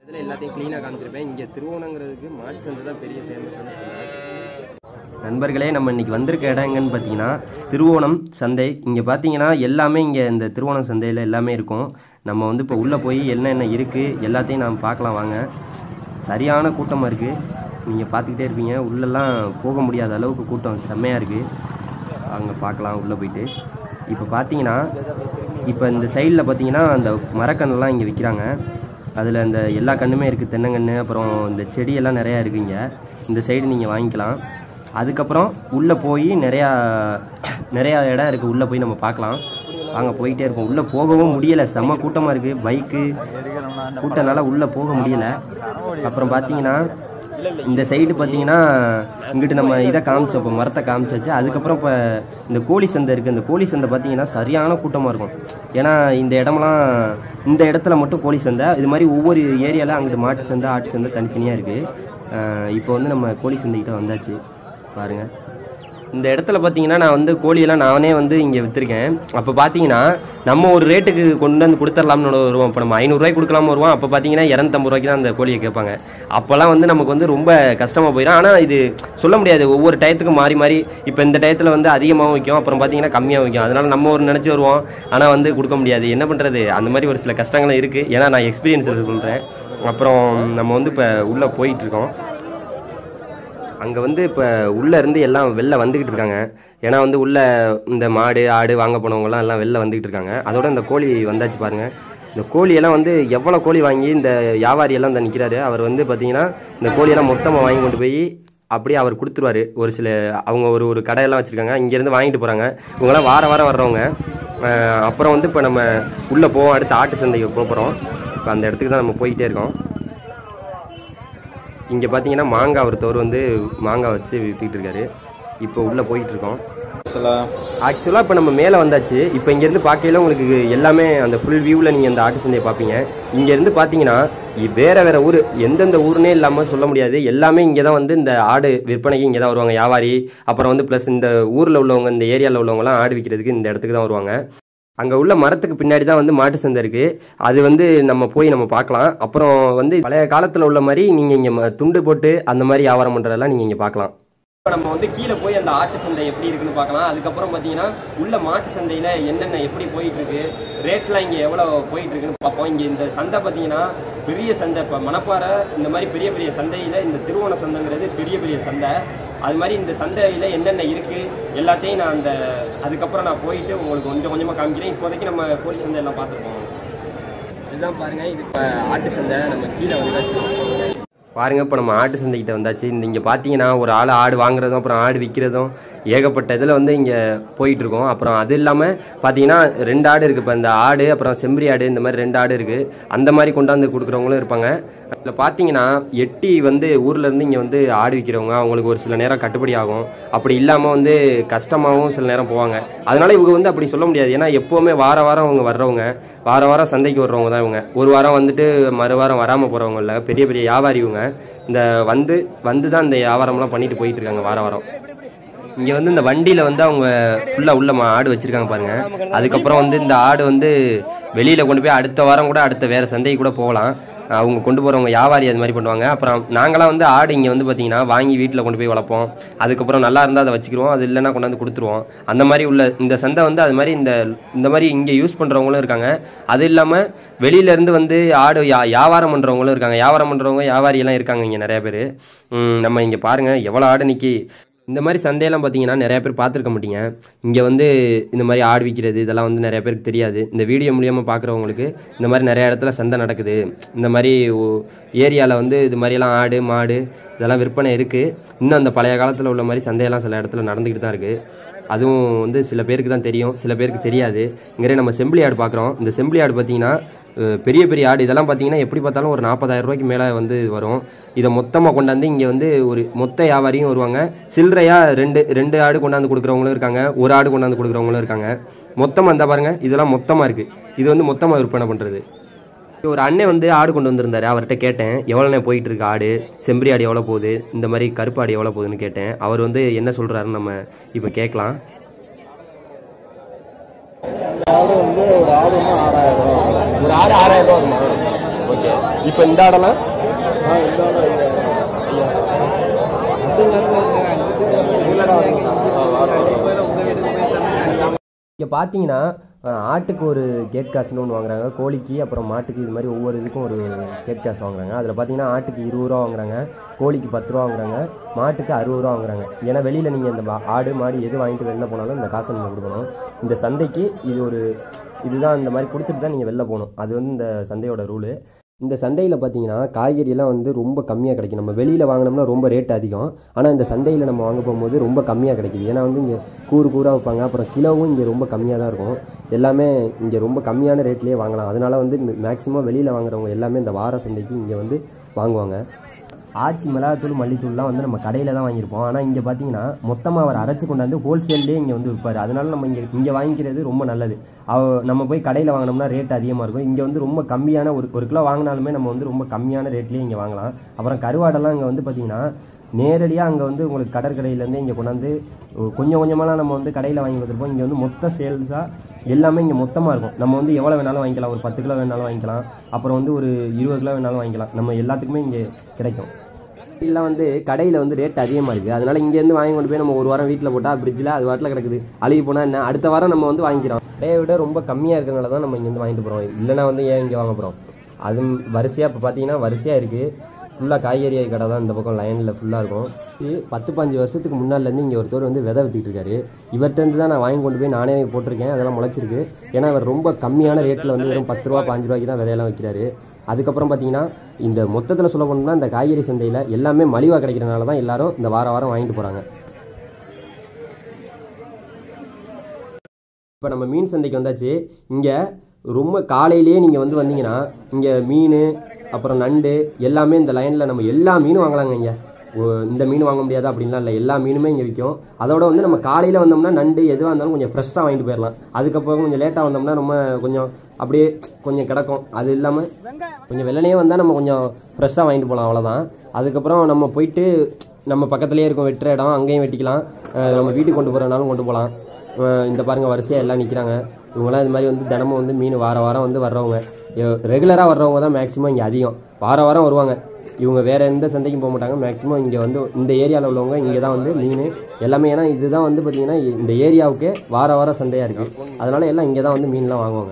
இதில் எல்லாத்தையும் க்ளீனாக காமிச்சிருப்பேன் இங்கே திருவோணங்கிறதுக்கு மாட்டு சந்தை தான் பெரிய ஃபேமஸான சந்தை நண்பர்களே நம்ம இன்னைக்கு வந்திருக்க இடம் எங்கன்னு பார்த்தீங்கன்னா திருவோணம் சந்தை இங்கே பார்த்தீங்கன்னா எல்லாமே இங்கே இந்த திருவோணம் சந்தையில் எல்லாமே இருக்கும் நம்ம வந்து இப்போ உள்ளே போய் என்னென்ன இருக்குது எல்லாத்தையும் நாம் பார்க்கலாம் வாங்க சரியான கூட்டமாக இருக்குது நீங்கள் பார்த்துக்கிட்டே இருப்பீங்க உள்ளெல்லாம் போக முடியாத அளவுக்கு கூட்டம் செம்மையாக இருக்குது அங்கே பார்க்கலாம் உள்ளே போயிட்டு இப்போ பார்த்தீங்கன்னா இப்போ இந்த சைடில் பார்த்தீங்கன்னா அந்த மரக்கண்ணெல்லாம் இங்கே விற்கிறாங்க அதில் அந்த எல்லா கண்ணுமே இருக்குது தென்னங்கன்று அப்புறம் இந்த செடியெல்லாம் நிறையா இருக்குங்க இந்த சைடு நீங்கள் வாங்கிக்கலாம் அதுக்கப்புறம் உள்ளே போய் நிறையா நிறையா இடம் இருக்குது உள்ளே போய் நம்ம பார்க்கலாம் வாங்க போயிட்டே இருப்போம் உள்ளே போகவும் முடியலை செம்ம கூட்டமாக இருக்குது பைக்கு கூட்டனால உள்ளே போக முடியலை அப்புறம் பார்த்தீங்கன்னா இந்த சைடு பார்த்தீங்கன்னா இங்கிட்டு நம்ம இதை காமிச்சோம் இப்போ மரத்தை காமிச்சாச்சு அதுக்கப்புறம் இப்போ இந்த கோழி சந்தை இருக்குது இந்த கோழி சந்தை பார்த்தீங்கன்னா சரியான கூட்டமாக இருக்கும் ஏன்னா இந்த இடமெல்லாம் இந்த இடத்துல மட்டும் கோழி சந்தை இது மாதிரி ஒவ்வொரு ஏரியாவில் அங்கிட்டு மாட்டு சந்தை ஆட்டு சந்தை தனித்தனியாக இருக்குது இப்போ வந்து நம்ம கோழி சந்தைக்கிட்ட வந்தாச்சு பாருங்கள் இந்த இடத்துல பார்த்தீங்கன்னா நான் வந்து கோழியெல்லாம் நானே வந்து இங்கே விற்றுருக்கேன் அப்போ பார்த்தீங்கன்னா நம்ம ஒரு ரேட்டுக்கு கொண்டு வந்து கொடுத்துர்லாம்னு வருவோம் இப்போ நம்ம ஐநூறுரூவாய்க்கு கொடுக்கலாம்னு வருவோம் அப்போ பார்த்தீங்கன்னா இரநூத்தம்பது ரூபாய்க்கு தான் அந்த கோழியை கேட்பாங்க அப்போல்லாம் வந்து நமக்கு வந்து ரொம்ப கஷ்டமாக போயிடும் ஆனால் இது சொல்ல முடியாது ஒவ்வொரு டயத்துக்கும் மாறி மாறி இப்போ இந்த டயத்தில் வந்து அதிகமாகவும் விற்கும் அப்புறம் பார்த்தீங்கன்னா கம்மியாக விற்கும் அதனால் நம்ம ஒரு நினச்சி வருவோம் ஆனால் வந்து கொடுக்க முடியாது என்ன பண்ணுறது அந்த மாதிரி ஒரு சில கஷ்டங்களும் இருக்குது ஏன்னா நான் எக்ஸ்பீரியன்ஸ் சொல்கிறேன் அப்புறம் நம்ம வந்து இப்போ உள்ளே போயிட்டுருக்கோம் அங்கே வந்து இப்போ உள்ளே இருந்து எல்லாம் வெளில வந்துக்கிட்டு இருக்காங்க ஏன்னா வந்து உள்ள இந்த மாடு ஆடு வாங்க போனவங்கலாம் எல்லாம் வெளில வந்துக்கிட்டு இருக்காங்க அதோட இந்த கோழி வந்தாச்சு பாருங்க இந்த கோழியெல்லாம் வந்து எவ்வளோ கோழி வாங்கி இந்த வியாபாரி எல்லாம் இந்த நிற்கிறாரு அவர் வந்து பார்த்தீங்கன்னா இந்த கோழியெல்லாம் மொத்தமாக வாங்கி கொண்டு போய் அப்படியே அவர் கொடுத்துருவாரு ஒரு சில அவங்க ஒரு ஒரு கடையெல்லாம் வச்சுருக்காங்க இங்கேருந்து வாங்கிட்டு போகிறாங்க இவங்கெல்லாம் வார வாரம் வர்றவங்க அஹ் அப்புறம் வந்து இப்போ நம்ம உள்ளே போவோம் அடுத்து ஆட்டு சந்தைக்கு போக போகிறோம் இப்போ அந்த இடத்துக்கு தான் நம்ம போயிட்டே இருக்கோம் இங்கே பார்த்தீங்கன்னா மாங்காய் ஒருத்தவர் வந்து மாங்காய் வச்சு விற்றுக்கிட்டு இருக்காரு இப்போ உள்ளே போயிட்டு இருக்கோம் ஆக்சுவலாக இப்போ நம்ம மேலே வந்தாச்சு இப்போ இங்கேருந்து பார்க்கையில உங்களுக்கு எல்லாமே அந்த ஃபுல் வியூவில் நீங்கள் அந்த ஆட்டு சந்தையை பார்ப்பீங்க இங்கேருந்து பார்த்தீங்கன்னா இ- வேற வேற ஊர் எந்தெந்த ஊருனே இல்லாமல் சொல்ல முடியாது எல்லாமே இங்கே தான் வந்து இந்த ஆடு விற்பனைக்கு இங்கே தான் வருவாங்க வியாபாரி அப்புறம் வந்து ப்ளஸ் இந்த ஊரில் உள்ளவங்க இந்த ஏரியாவில் உள்ளவங்கலாம் ஆடு விற்கிறதுக்கு இந்த இடத்துக்கு தான் வருவாங்க அங்கே உள்ள மரத்துக்கு பின்னாடி தான் வந்து மாட்டு சந்தை இருக்குது அது வந்து நம்ம போய் நம்ம பார்க்கலாம் அப்புறம் வந்து பழைய காலத்தில் உள்ள மாதிரி நீங்கள் இங்கே துண்டு போட்டு அந்த மாதிரி வியாபாரம் பண்ணுறதெல்லாம் நீங்கள் இங்கே பார்க்கலாம் இப்போ நம்ம வந்து கீழே போய் அந்த ஆட்டு சந்தை எப்படி இருக்குன்னு பார்க்கலாம் அதுக்கப்புறம் பார்த்தீங்கன்னா உள்ள மாட்டு சந்தையில் என்னென்ன எப்படி போயிட்டு இருக்கு ரேட்லாம் இங்கே எவ்வளோ போயிட்டு இருக்குன்னு பார்ப்போம் இங்கே இந்த சந்தை பார்த்தீங்கன்னா பெரிய சந்தை இப்போ மணப்பாறை இந்த மாதிரி பெரிய பெரிய சந்தையில் இந்த திருவோண சந்தைங்கிறது பெரிய பெரிய சந்தை அது மாதிரி இந்த சந்தையில் என்னென்ன இருக்குது எல்லாத்தையும் நான் அந்த அதுக்கப்புறம் நான் போயிட்டு உங்களுக்கு கொஞ்சம் கொஞ்சமாக காமிக்கிறேன் இப்போதைக்கு நம்ம கோழி சந்தை எல்லாம் பார்த்துருப்போம் இதுதான் பாருங்க இது இப்போ ஆட்டு சந்தை நம்ம கீழே வந்தாச்சு பாருங்க இப்போ நம்ம ஆட்டு சந்தைக்கிட்ட வந்தாச்சு இந்த இங்கே பார்த்தீங்கன்னா ஒரு ஆள் ஆடு வாங்குறதும் அப்புறம் ஆடு விற்கிறதும் ஏகப்பட்ட இதில் வந்து இங்கே போயிட்டு இருக்கோம் அப்புறம் அது இல்லாமல் பார்த்தீங்கன்னா ரெண்டு ஆடு இருக்குது இப்போ இந்த ஆடு அப்புறம் செம்பரி ஆடு இந்த மாதிரி ரெண்டு ஆடு இருக்குது அந்த மாதிரி கொண்டாந்து கொடுக்குறவங்களும் இருப்பாங்க இதில் பார்த்தீங்கன்னா எட்டி வந்து ஊர்ல இருந்து இங்கே வந்து ஆடு விற்கிறவங்க அவங்களுக்கு ஒரு சில நேரம் கட்டுப்படி ஆகும் அப்படி இல்லாமல் வந்து கஷ்டமாகவும் சில நேரம் போவாங்க அதனால இவங்க வந்து அப்படி சொல்ல முடியாது ஏன்னா எப்போவுமே வார வாரம் அவங்க வர்றவங்க வார வாரம் சந்தைக்கு வர்றவங்க தான் இவங்க ஒரு வாரம் வந்துட்டு மறு வாரம் வராமல் போகிறவங்க இல்லை பெரிய பெரிய வியாபாரி இவங்க இந்த வந்து வந்து தான் இந்த வியாபாரம்லாம் பண்ணிட்டு போயிட்டு இருக்காங்க வார வாரம் இங்கே வந்து இந்த வண்டியில் வந்து அவங்க ஃபுல்லாக உள்ள மா- ஆடு வச்சுருக்காங்க பாருங்க அதுக்கப்புறம் வந்து இந்த ஆடு வந்து வெளியில் கொண்டு போய் அடுத்த வாரம் கூட அடுத்த வேறு சந்தைக்கு கூட போகலாம் அவங்க கொண்டு போகிறவங்க வியாபாரி அது மாதிரி பண்ணுவாங்க அப்புறம் நாங்களாம் வந்து ஆடு இங்கே வந்து பார்த்தீங்கன்னா வாங்கி வீட்டில் கொண்டு போய் வளர்ப்போம் அதுக்கப்புறம் நல்லா இருந்தால் அதை வச்சுக்கிருவோம் அது இல்லைன்னா கொண்டாந்து கொடுத்துருவோம் அந்த மாதிரி உள்ள இந்த சந்தை வந்து அது மாதிரி இந்த இந்த மாதிரி இங்கே யூஸ் பண்ணுறவங்களும் இருக்காங்க அது இல்லாமல் வெளியிலேருந்து வந்து ஆடு யா வியாபாரம் பண்ணுறவங்களும் இருக்காங்க வியாபாரம் பண்ணுறவங்க வியாபாரி எல்லாம் இருக்காங்க இங்கே நிறைய பேர் நம்ம இங்கே பாருங்கள் எவ்வளோ ஆடு நிற்கி இந்த மாதிரி சந்தையெல்லாம் பார்த்தீங்கன்னா நிறைய பேர் பார்த்துருக்க மாட்டீங்க இங்கே வந்து இந்த மாதிரி ஆடு விற்கிறது இதெல்லாம் வந்து நிறைய பேருக்கு தெரியாது இந்த வீடியோ மூலியமாக பார்க்குறவங்களுக்கு இந்த மாதிரி நிறைய இடத்துல சந்தை நடக்குது இந்த மாதிரி ஏரியாவில் வந்து இது மாதிரியெல்லாம் ஆடு மாடு இதெல்லாம் விற்பனை இருக்குது இன்னும் அந்த பழைய காலத்தில் உள்ள மாதிரி சந்தையெல்லாம் சில இடத்துல நடந்துக்கிட்டு தான் இருக்குது அதுவும் வந்து சில பேருக்கு தான் தெரியும் சில பேருக்கு தெரியாது இங்கே நம்ம செம்பிளி ஆடு பார்க்குறோம் இந்த செம்பிளி ஆடு பார்த்தீங்கன்னா அஹ், பெரிய பெரிய ஆடு இதெல்லாம் பார்த்தீங்கன்னா எப்படி பார்த்தாலும் ஒரு நாற்பதாயிரம் ரூபாய்க்கு மேலே வந்து வரும் இதை மொத்தமாக கொண்டாந்து இங்கே வந்து ஒரு மொத்த வியாபாரியும் வருவாங்க சில்லறையாக ரெண்டு ரெண்டு ஆடு கொண்டாந்து கொடுக்குறவங்களும் இருக்காங்க ஒரு ஆடு கொண்டாந்து கொடுக்குறவங்களும் இருக்காங்க மொத்தமாக இருந்தால் பாருங்கள் இதெல்லாம் மொத்தமாக இருக்குது இது வந்து மொத்தமாக விற்பனை பண்ணுறது ஒரு அண்ணன் வந்து ஆடு கொண்டு வந்திருந்தாரு அவர்கிட்ட கேட்டேன் எவ்வளோண்ணே போயிட்டு இருக்கு ஆடு செம்பரி ஆடு எவ்வளோ போகுது இந்த மாதிரி கருப்பு ஆடு எவ்வளோ போகுதுன்னு கேட்டேன் அவர் வந்து என்ன சொல்கிறாருன்னு நம்ம இப்போ கேட்கலாம் ஆடு வந்து ஒரு ஆடு வந்து ஆறாயிரம் ரூபா ஒரு ஆடு ஆறாயிரம் ரூபா வருமா ஓகே இப்போ இந்த ஆடெல்லாம் இங்கே பார்த்தீங்கன்னா அஹ், ஆட்டுக்கு ஒரு கேட் காசுன்னு ஒன்று வாங்குறாங்க கோழிக்கு அப்புறம் மாட்டுக்கு இது மாதிரி ஒவ்வொரு இதுக்கும் ஒரு கேட் காசு வாங்குறாங்க அதில் பார்த்தீங்கன்னா ஆட்டுக்கு இருபது ரூபா வாங்குறாங்க கோழிக்கு பத்து ரூபா வாங்குறாங்க மாட்டுக்கு அறுபது ரூபா வாங்குறாங்க ஏன்னா வெளியில் நீங்கள் இந்த மா- ஆடு மாடு எது வாங்கிட்டு வெளில போனாலும் இந்த காசை நீங்கள் கொடுக்கணும் இந்த சந்தைக்கு இது ஒரு இதுதான் இந்த மாதிரி கொடுத்துட்டு தான் நீங்கள் வெளில போகணும் அது வந்து இந்த சந்தையோட ரூலு இந்த சந்தையில் பார்த்தீங்கன்னா காய்கறியெல்லாம் வந்து ரொம்ப கம்மியாக கிடைக்கும் நம்ம வெளியில் வாங்கினோம்னா ரொம்ப ரேட் அதிகம் ஆனால் இந்த சந்தையில் நம்ம வாங்க போகும்போது ரொம்ப கம்மியாக கிடைக்குது ஏன்னா வந்து இங்கே கூறு கூறாக வைப்பாங்க அப்புறம் கிலோவும் இங்கே ரொம்ப கம்மியாக தான் இருக்கும் எல்லாமே இங்கே ரொம்ப கம்மியான ரேட்லேயே வாங்கலாம் அதனால் வந்து மேக்ஸிமம் வெளியில் வாங்குறவங்க எல்லாமே இந்த வார சந்தைக்கு இங்கே வந்து வாங்குவாங்க ஆச்சி மிளகாத்தூள் மல்லித்தூள்லாம் வந்து நம்ம கடையில் தான் வாங்கியிருப்போம் ஆனால் இங்கே பார்த்தீங்கன்னா மொத்தமாக அவர் அரைச்சி கொண்டாந்து ஹோல்சேல்லே இங்கே வந்து விற்பார் அதனால நம்ம இங்கே இங்கே வாங்கிக்கிறது ரொம்ப நல்லது அவ நம்ம போய் கடையில் வாங்கினோம்னா ரேட் அதிகமாக இருக்கும் இங்கே வந்து ரொம்ப கம்மியான ஒரு ஒரு கிலோ வாங்கினாலுமே நம்ம வந்து ரொம்ப கம்மியான ரேட்லேயே இங்கே வாங்கலாம் அப்புறம் கருவாடெல்லாம் இங்கே வந்து பார்த்தீங்கன்னா நேரடியாக அங்கே வந்து உங்களுக்கு கடற்கரையிலேருந்து இங்கே கொண்டாந்து கொஞ்சம் கொஞ்சமாலாம் நம்ம வந்து கடையில் வாங்கி வந்திருப்போம் இங்கே வந்து மொத்த சேல்ஸாக எல்லாமே இங்கே மொத்தமாக இருக்கும் நம்ம வந்து எவ்வளோ வேணாலும் வாங்கிக்கலாம் ஒரு பத்து கிலோ வேணாலும் வாங்கிக்கலாம் அப்புறம் வந்து ஒரு இருபது கிலோ வேணாலும் வாங்கிக்கலாம் நம்ம எல்லாத்துக்குமே இங்கே கிடைக்கும் எல்லாம் வந்து கடையில் வந்து ரேட் அதிகமாக இருக்குது அதனால இங்கேருந்து வாங்கி கொண்டு போய் நம்ம ஒரு வாரம் வீட்டில் போட்டால் ஃப்ரிட்ஜில் அது வாட்டில் கிடக்குது அழுகி போனால் என்ன அடுத்த வாரம் நம்ம வந்து வாங்கிக்கிறோம் கடையை விட ரொம்ப கம்மியாக இருக்கிறனால தான் நம்ம இங்கேருந்து வாங்கிட்டு போகிறோம் இல்லைனா வந்து ஏன் இங்கே வாங்க போகிறோம் அது வரிசையாக இப்போ பார்த்தீங்கன்னா வரிசையாக இருக்குது ஃபுல்லாக காய்கறி கடை தான் இந்த பக்கம் லைனில் ஃபுல்லாக இருக்கும் இது பத்து பாஞ்சு வருஷத்துக்கு முன்னாடிலேருந்து இங்கே ஒருத்தர் வந்து விதை வித்துக்கிட்டு இருக்காரு இவர்கிட்டருந்து தான் நான் வாங்கி கொண்டு போய் நானே போட்டிருக்கேன் அதெல்லாம் முளைச்சிருக்கு ஏன்னா அவர் ரொம்ப கம்மியான ரேட்டில் வந்து வெறும் பத்து ரூபா பாஞ்சு ரூபாய்க்கு தான் விதையெல்லாம் வைக்கிறாரு அதுக்கப்புறம் பார்த்தீங்கன்னா இந்த மொத்தத்தில் சொல்ல போனோம்னா இந்த காய்கறி சந்தையில் எல்லாமே மலிவாக கிடைக்கிறனால தான் எல்லாரும் இந்த வார வாரம் வாங்கிட்டு போகிறாங்க இப்போ நம்ம மீன் சந்தைக்கு வந்தாச்சு இங்கே ரொம்ப காலையிலேயே நீங்கள் வந்து வந்தீங்கன்னா இங்கே மீன் அப்புறம் நண்டு எல்லாமே இந்த லைனில் நம்ம எல்லா மீனும் வாங்கலாங்க இங்கே ஒ- இந்த மீன் வாங்க முடியாது அப்படின்லாம் இல்லை எல்லா மீனுமே இங்கே விற்கும் அதோட வந்து நம்ம காலையில் வந்தோம்னா நண்டு எதுவாக இருந்தாலும் கொஞ்சம் ஃப்ரெஷ்ஷாக வாங்கிட்டு போயிடலாம் அதுக்கப்புறம் கொஞ்சம் லேட்டாக வந்தோம்னா நம்ம கொஞ்சம் அப்படியே கொஞ்சம் கிடக்கும் அது இல்லாமல் கொஞ்சம் வெள்ளனே வந்தால் நம்ம கொஞ்சம் ஃப்ரெஷ்ஷாக வாங்கிட்டு போகலாம் அவ்வளோதான் அதுக்கப்புறம் நம்ம போயிட்டு நம்ம பக்கத்துலேயே இருக்கும் வெட்டுற இடம் அங்கேயும் வெட்டிக்கலாம் அஹ் நம்ம வீட்டுக்கு கொண்டு போகிறனாலும் கொண்டு போகலாம் அஹ் இந்த பாருங்க வரிசையாக எல்லாம் நிற்கிறாங்க இவங்களாம் இது மாதிரி வந்து தினமும் வந்து மீன் வார வாரம் வந்து வர்றவங்க ரெகுலராக வர்றவங்க தான் மேக்ஸிமம் இங்கே அதிகம் வார வாரம் வருவாங்க இவங்க வேறு எந்த சந்தைக்கும் போக மாட்டாங்க மேக்ஸிமம் இங்கே வந்து இந்த ஏரியாவில் உள்ளவங்க இங்கே தான் வந்து மீன் எல்லாமே ஏன்னா இதுதான் வந்து பார்த்திங்கன்னா இந்த ஏரியாவுக்கே வார வாரம் சந்தையாக இருக்குது அதனால எல்லாம் இங்கே தான் வந்து மீன்லாம் வாங்குவாங்க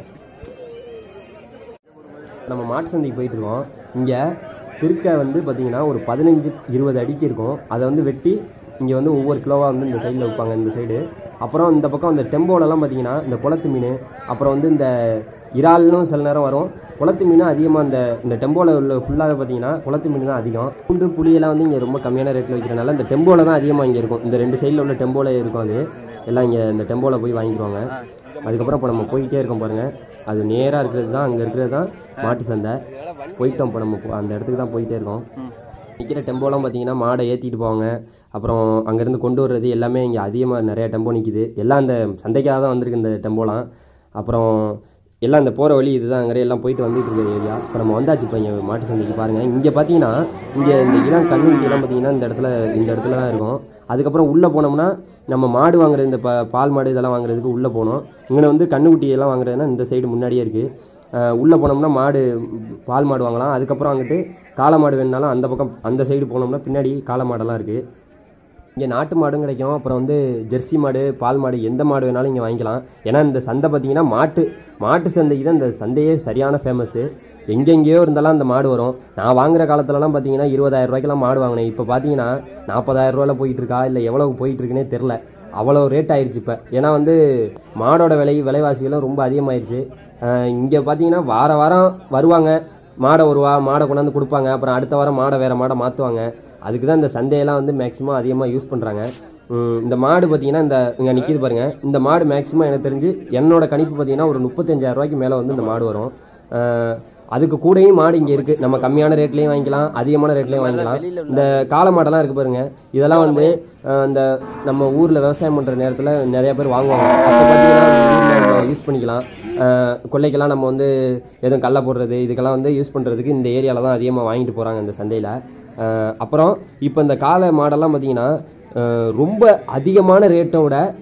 நம்ம மாட்டு சந்தைக்கு போயிட்டு இருக்கோம் இங்கே திருக்கை வந்து பார்த்தீங்கன்னா ஒரு பதினஞ்சு இருபது அடிக்கு இருக்கும் அதை வந்து வெட்டி இங்கே வந்து ஒவ்வொரு கிலோவாக வந்து இந்த சைடில் வைப்பாங்க இந்த சைடு அப்புறம் இந்த பக்கம் இந்த டெம்போலலாம் பார்த்தீங்கன்னா இந்த குளத்து மீன் அப்புறம் வந்து இந்த இறால்னும் சில நேரம் வரும் குளத்து மீன் அதிகமாக இந்த இந்த டெம்போவில் உள்ள ஃபுல்லாகவே பார்த்தீங்கன்னா குளத்து மீன் தான் அதிகம் பூண்டு புளியெல்லாம் வந்து இங்கே ரொம்ப கம்மியான ரேட்டில் வைக்கிறனால இந்த டெம்போவில் தான் அதிகமாக இங்கே இருக்கும் இந்த ரெண்டு சைடில் உள்ள டெம்போவில் இருக்கும் அது எல்லாம் இங்கே இந்த டெம்போவில் போய் வாங்கிக்குவாங்க அதுக்கப்புறம் இப்போ நம்ம போய்கிட்டே இருக்கோம் பாருங்கள் அது நேராக இருக்கிறது தான் அங்கே இருக்கிறது தான் மாட்டு சந்தை போயிட்டோம் இப்போ நம்ம போ- அந்த இடத்துக்கு தான் போயிட்டே இருக்கோம் நிற்கிற டெம்போலாம் பார்த்தீங்கன்னா மாடை ஏற்றிட்டு போவாங்க அப்புறம் அங்கேருந்து கொண்டு வர்றது எல்லாமே இங்கே அதிகமாக நிறையா டெம்போ நிற்கிது எல்லாம் அந்த சந்தைக்காக தான் வந்திருக்கு இந்த டெம்போலாம் அப்புறம் எல்லாம் இந்த போகிற வழி இதுதான் அங்கே எல்லாம் போயிட்டு வந்துட்டு இருக்க ஏரியா இப்போ நம்ம வந்தாச்சு இப்போ இங்கே மாட்டு சந்தைக்கு பாருங்கள் இங்கே பார்த்தீங்கன்னா இங்கே இந்த இளம் கண்ணுக்குட்டியெல்லாம் பார்த்தீங்கன்னா இந்த இடத்துல இந்த இடத்துல தான் இருக்கும் அதுக்கப்புறம் உள்ளே போனோம்னா நம்ம மாடு வாங்குறது இந்த ப பால் மாடு இதெல்லாம் வாங்குறதுக்கு உள்ளே போனோம் இங்கே வந்து கண்ணுக்குட்டி எல்லாம் வாங்குறதுனா இந்த சைடு முன்னாடியே இருக்குது உள்ளே போனோம்னா மாடு பால் மாடு வாங்கலாம் அதுக்கப்புறம் அங்கிட்டு காளை மாடு வேணுனாலும் அந்த பக்கம் அந்த சைடு போனோம்னா பின்னாடி காளை மாடெல்லாம் இருக்குது இங்கே நாட்டு மாடும் கிடைக்கும் அப்புறம் வந்து ஜெர்சி மாடு பால் மாடு எந்த மாடு வேணாலும் இங்கே வாங்கிக்கலாம் ஏன்னா இந்த சந்தை பார்த்தீங்கன்னா மாட்டு மாட்டு சந்தைக்கு தான் இந்த சந்தையே சரியான ஃபேமஸ்ஸு எங்கெங்கேயோ இருந்தாலும் அந்த மாடு வரும் நான் வாங்குற காலத்துலலாம் பார்த்தீங்கன்னா இருபதாயிரம் ரூபாய்க்கெல்லாம் மாடு வாங்கினேன் இப்போ பார்த்தீங்கன்னா நாற்பதாயிரம் ரூபாயில் போயிட்டு இருக்கா இல்லை எவ்வளவு போயிட்டு இருக்குன்னே தெரில அவ்வளோ ரேட் ஆயிருச்சு இப்போ ஏன்னா வந்து மாடோட விலை விலைவாசிகளும் ரொம்ப அதிகமாயிருச்சு இங்கே பார்த்தீங்கன்னா வார வாரம் வருவாங்க மாடை ஒரு வா மாடை கொண்டாந்து கொடுப்பாங்க அப்புறம் அடுத்த வாரம் மாடை வேறு மாடை மாற்றுவாங்க அதுக்கு தான் இந்த சந்தையெல்லாம் வந்து மேக்ஸிமம் அதிகமாக யூஸ் பண்ணுறாங்க இந்த மாடு பார்த்தீங்கன்னா இந்த இங்கே நிற்கிது பாருங்கள் இந்த மாடு மேக்ஸிமம் எனக்கு தெரிஞ்சு என்னோட கணிப்பு பார்த்தீங்கன்னா ஒரு முப்பத்தஞ்சாயிரம் ரூபாய்க்கு மேலே வந்து இந்த மாடு வரும் அஹ் அதுக்கு கூடயும் மாடு இங்கே இருக்குது நம்ம கம்மியான ரேட்லேயும் வாங்கிக்கலாம் அதிகமான ரேட்லேயும் வாங்கிக்கலாம் இந்த காளை மாடெல்லாம் இருக்குது பாருங்க இதெல்லாம் வந்து அஹ் இந்த நம்ம ஊரில் விவசாயம் பண்ணுற நேரத்தில் நிறைய பேர் வாங்குவாங்க அப்போ பார்த்தீங்கன்னா யூஸ் பண்ணிக்கலாம் அஹ் கொல்லைக்கெல்லாம் நம்ம வந்து எதுவும் கடல போடுறது இதுக்கெல்லாம் வந்து யூஸ் பண்ணுறதுக்கு இந்த ஏரியாவில் தான் அதிகமாக வாங்கிட்டு போகிறாங்க இந்த சந்தையில் அப்புறம் இப்போ இந்த காளை மாடெல்லாம் பார்த்தீங்கன்னா அஹ் ரொம்ப அதிகமான ரேட்டை விட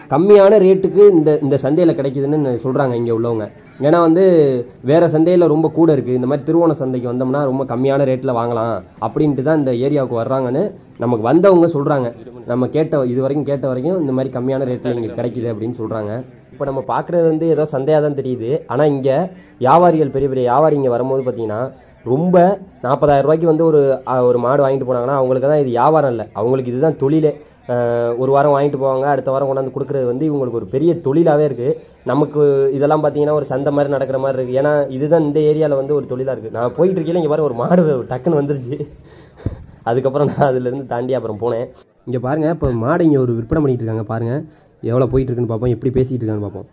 கம்மியான ரேட்டுக்கு இந்த இந்த சந்தையில் கிடைக்குதுன்னு சொல்கிறாங்க இங்கே உள்ளவங்க ஏன்னா வந்து வேறு சந்தையில் ரொம்ப கூட இருக்குது இந்த மாதிரி திருவோண சந்தைக்கு வந்தோம்னா ரொம்ப கம்மியான ரேட்டில் வாங்கலாம் அப்படின்ட்டு தான் இந்த ஏரியாவுக்கு வர்றாங்கன்னு நமக்கு வந்தவங்க சொல்கிறாங்க நம்ம கேட்ட இது வரைக்கும் கேட்ட வரைக்கும் இந்த மாதிரி கம்மியான ரேட்டில் இங்கே கிடைக்குது அப்படின்னு சொல்கிறாங்க இப்போ நம்ம பார்க்குறது வந்து ஏதோ சந்தையாக தான் தெரியுது ஆனால் இங்கே வியாபாரிகள் பெரிய பெரிய வியாபாரி இங்கே வரும்போது பார்த்தீங்கன்னா ரொம்ப நாற்பதாயிரம் ரூபாய்க்கு வந்து ஒரு அ, ஒரு மாடு வாங்கிட்டு போனாங்கன்னா அவங்களுக்கு தான் இது வியாபாரம் இல்லை அவங்களுக்கு இதுதான் தொழிலே அஹ், ஒரு வாரம் வாங்கிட்டு போவாங்க அடுத்த வாரம் கொண்டாந்து கொடுக்குறது வந்து இவங்களுக்கு ஒரு பெரிய தொழிலாகவே இருக்குது நமக்கு இதெல்லாம் பார்த்தீங்கன்னா ஒரு சந்தை மாதிரி நடக்கிற மாதிரி இருக்குது ஏன்னா இதுதான் இந்த ஏரியாவில் வந்து ஒரு தொழிலாக இருக்குது நான் போயிட்டு இருக்கையில இங்கே பாரு ஒரு மாடு டக்குன்னு வந்துருச்சு அதுக்கப்புறம் நான் அதுலேருந்து தாண்டி அப்புறம் போனேன் இங்கே பாருங்கள் இப்போ மாடு இங்கே ஒரு விற்பனை பண்ணிட்டு இருக்காங்க பாருங்கள் எவ்வளோ போயிட்டு இருக்குன்னு பார்ப்போம் எப்படி பேசிகிட்டு இருக்கான்னு பார்ப்போம்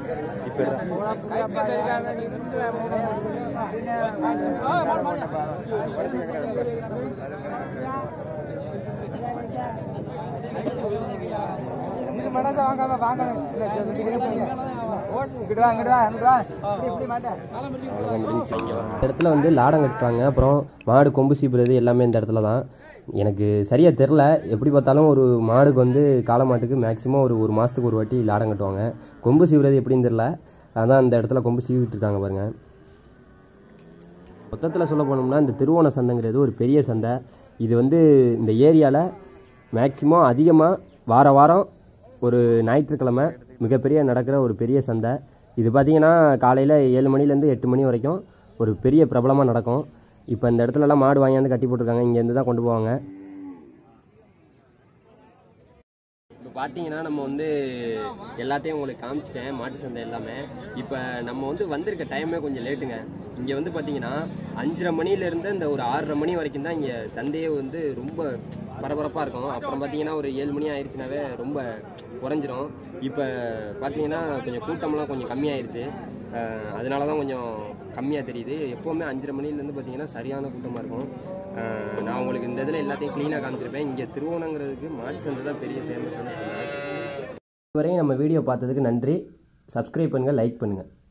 இது மனசை வாங்காம வாங்கணும் இல்ல இங்கிட்டு போங்க இங்கிட்டு வா இங்கிட்டு வா இங்கிட்டு வா இப்படி இப்படி மாட்டேன் இந்த இடத்துல வந்து லாடம் கட்டுறாங்க அப்புறம் மாடு கொம்பு சீப்புறது எல்லாமே இந்த இடத்துல தான் எனக்கு சரியாக தெரில எப்படி பார்த்தாலும் ஒரு மாடுக்கு வந்து காளை மாட்டுக்கு மேக்ஸிமம் ஒரு ஒரு மாதத்துக்கு ஒரு வாட்டி லாடம் கட்டுவாங்க கொம்பு சீவுறது எப்படின்னு தெரில அதான் இந்த இடத்துல கொம்பு சீவிட்டு இருக்காங்க பாருங்க மொத்தத்தில் சொல்ல போனோம்னா இந்த திருவோண சந்தைங்கிறது ஒரு பெரிய சந்தை இது வந்து இந்த ஏரியாவில் மேக்ஸிமம் அதிகமாக வார வாரம் ஒரு ஞாயிற்றுக்கிழமை மிகப்பெரிய நடக்கிற ஒரு பெரிய சந்தை இது பார்த்திங்கன்னா காலையில் ஏழு மணிலேருந்து எட்டு மணி வரைக்கும் ஒரு பெரிய பிரபலமாக நடக்கும் இப்போ இந்த இடத்துலலாம் மாடு வாங்கியாந்து கட்டி போட்டிருக்காங்க இங்கேருந்து தான் கொண்டு போவாங்க இப்போ பார்த்தீங்கன்னா நம்ம வந்து எல்லாத்தையும் உங்களுக்கு காமிச்சிட்டேன் மாட்டு சந்தை எல்லாமே இப்போ நம்ம வந்து வந்திருக்க டைமே கொஞ்சம் லேட்டுங்க இங்கே வந்து பார்த்தீங்கன்னா அஞ்சரை மணிலேருந்து இந்த ஒரு ஆறரை மணி வரைக்கும் தான் இங்கே சந்தையே வந்து ரொம்ப பரபரப்பாக இருக்கும் அப்புறம் பார்த்தீங்கன்னா ஒரு ஏழு மணி ஆயிடுச்சுனாவே ரொம்ப குறைஞ்சிரும் இப்போ பார்த்தீங்கன்னா கொஞ்சம் கூட்டம்லாம் கொஞ்சம் கம்மியாயிருச்சு அஹ் அதனால தான் கொஞ்சம் கம்மியாக தெரியுது எப்போவுமே அஞ்சரை மணிலேருந்து பார்த்தீங்கன்னா சரியான கூட்டமாக இருக்கும் அஹ் நான் உங்களுக்கு இந்த இதில் எல்லாத்தையும் க்ளீனாக காமிச்சிருப்பேன் இங்கே திருவோணங்கிறதுக்கு மாட்டு சந்தை தான் பெரிய ஃபேமஸ்னு சொல்லுவேன் இதுவரையும் நம்ம வீடியோ பார்த்ததுக்கு நன்றி சப்ஸ்கிரைப் பண்ணுங்கள் லைக் பண்ணுங்கள்